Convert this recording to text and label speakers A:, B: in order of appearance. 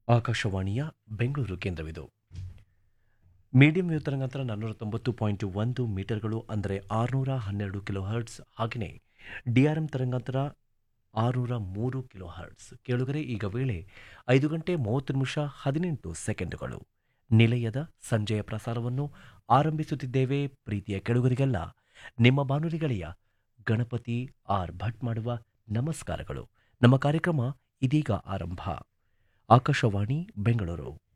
A: ಆಕಾಶವಾಣಿಯ Bengaluru ಕೇಂದ್ರವಿದು medium wave ತರಂಗಾಂತರ ನಾನ್ನೂರ ತೊಂಬತ್ತು ಪಾಯಿಂಟ್ ಒಂದು ಮೀಟರ್ಗಳು ಅಂದರೆ ಆರುನೂರ ಹನ್ನೆರಡು ಕಿಲೋ ಹರ್ಟ್ಸ್ ಹಾಗೆಯೇ ಡಿ ಆರ್ ಎಂ ತರಂಗಾಂತರ ಆರುನೂರ ಮೂರು ಕಿಲೋ ಹರ್ಟ್ಸ್ ಕೇಳುಗರೆ ಈಗ ವೇಳೆ ಐದು ಗಂಟೆ ಮೂವತ್ತು ನಿಮಿಷ ಹದಿನೆಂಟು ಸೆಕೆಂಡುಗಳು ನಿಲಯದ ಸಂಜೆಯ ಪ್ರಸಾರವನ್ನು ಆರಂಭಿಸುತ್ತಿದ್ದೇವೆ ಪ್ರೀತಿಯ ಕೆಳುಗರಿಗೆಲ್ಲ ನಿಮ್ಮ ಬಾನುಲಿ ಗೆಳೆಯ ಗಣಪತಿ ಆರ್ ಭಟ್ ಮಾಡುವ ನಮಸ್ಕಾರಗಳು ನಮ್ಮ ಕಾರ್ಯಕ್ರಮ ಇದೀಗ ಆರಂಭ ಆಕಾಶವಾಣಿ ಬೆಂಗಳೂರು